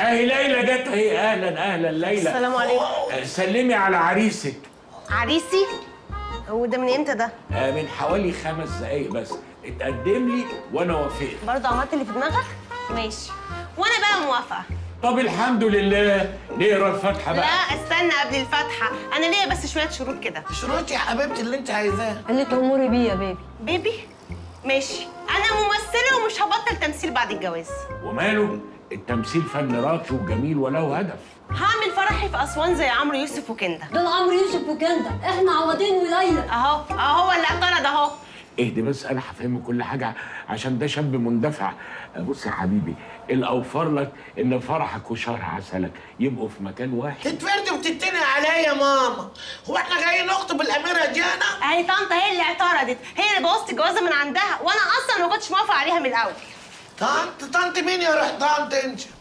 اهي ليلى جت اهي اهلا اهلا ليلى السلام عليكم آه، سلمي على عريسك عريسي هو ده من امتى ده آه، من حوالي خمس دقايق بس اتقدم لي وانا وافقت برضه عملت اللي في دماغك ماشي وانا بقى موافقه طب الحمد لله نقرا الفاتحه لا بقى استنى قبل الفاتحه انا ليا بس شويه شروط كده شروط يا حبيبتي اللي انت عايزاه اللي تأمري بيه يا بيبي بيبي ماشي انا ممثله ومش هبطل تمثيل بعد الجواز وماله التمثيل فن راقي وجميل وله هدف هعمل فرحي في اسوان زي عمرو يوسف وكندا دول عمرو يوسف وكندا احنا عوضين وليلى اهو اهو هو اللي اعترض اهو اهدي بس انا هفهمك كل حاجه عشان ده شاب مندفع بص يا حبيبي الاوفر لك ان فرحك وشهر عسلك يبقوا في مكان واحد تتفردي وتتني عليا يا ماما هو احنا جايين نخطب الاميره ديانا اهي طنط هي اللي اعترضت هي اللي بوظت الجوازه من عندها وانا اصلا ما كنتش موافقه عليها من الاول طنط طنط مين يا روح طنط انت